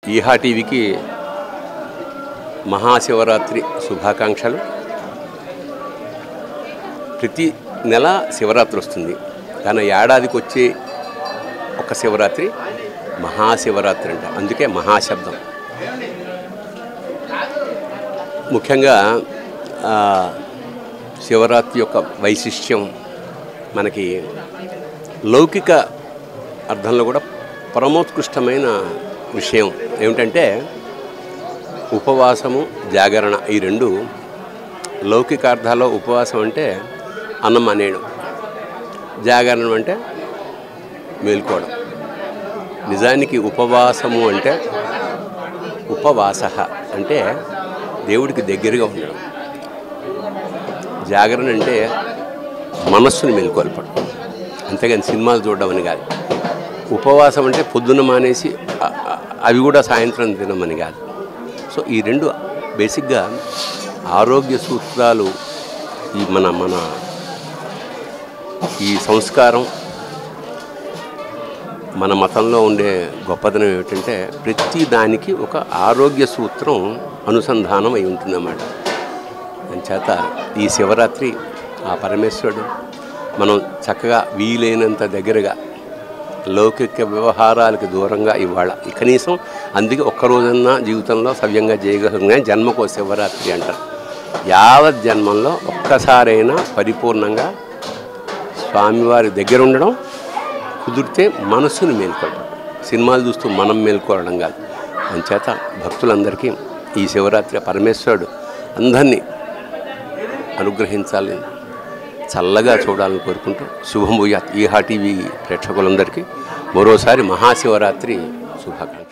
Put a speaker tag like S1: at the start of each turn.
S1: ఈహా టీవీకి మహాశివరాత్రి శుభాకాంక్షలు ప్రతి నెల శివరాత్రి వస్తుంది కానీ ఏడాదికి వచ్చే ఒక శివరాత్రి మహాశివరాత్రి అంట అందుకే మహాశబ్దం ముఖ్యంగా ఆ, శివరాత్రి యొక్క వైశిష్ట్యం మనకి లౌకిక అర్థంలో కూడా పరమోత్కృష్టమైన విషయం ఏమిటంటే ఉపవాసము జాగరణ ఈ రెండు లౌకికార్థాల్లో ఉపవాసం అంటే అన్నం అనేయడం జాగరణం అంటే మేల్కోవడం నిజానికి ఉపవాసము అంటే ఉపవాస అంటే దేవుడికి దగ్గరగా ఉండడం జాగరణ అంటే మనస్సుని మేల్కొల్పడం అంతేగాని సినిమాలు చూడడం అని కాదు ఉపవాసం అంటే పొద్దున్న మానేసి అ- అ- అవి కూడా సాయంత్రం తినమని కాదు సో ఈ రెండు బేసిక్గా ఆరోగ్య సూత్రాలు ఈ మన మన ఈ సంస్కారం మన మతంలో ఉండే గొప్పదనం ఏమిటంటే ప్రతి దానికి ఒక ఆరోగ్య సూత్రం అనుసంధానం అయి ఉంటుందన్నమాట చేత ఈ శివరాత్రి ఆ పరమేశ్వరుడు మనం చక్కగా వీలైనంత దగ్గరగా లౌకిక వ్యవహారాలకు దూరంగా ఇవాళ ఈ కనీసం అందుకే ఒక్క రోజన్నా జీవితంలో సవ్యంగా చేయగలిగిన జన్మకో శివరాత్రి అంటారు యావత్ జన్మంలో ఒక్కసారైనా పరిపూర్ణంగా స్వామివారి దగ్గర ఉండడం కుదిరితే మనసును మేల్కొనడం సినిమాలు చూస్తూ మనం మేల్కోవడం కాదు అంచేత భక్తులందరికీ ఈ శివరాత్రి పరమేశ్వరుడు అందరినీ అనుగ్రహించాలని చల్లగా చూడాలని కోరుకుంటూ శుభం భూయాత్ ఈహా టీవీ ప్రేక్షకులందరికీ మరోసారి మహాశివరాత్రి శుభాకాంక్షలు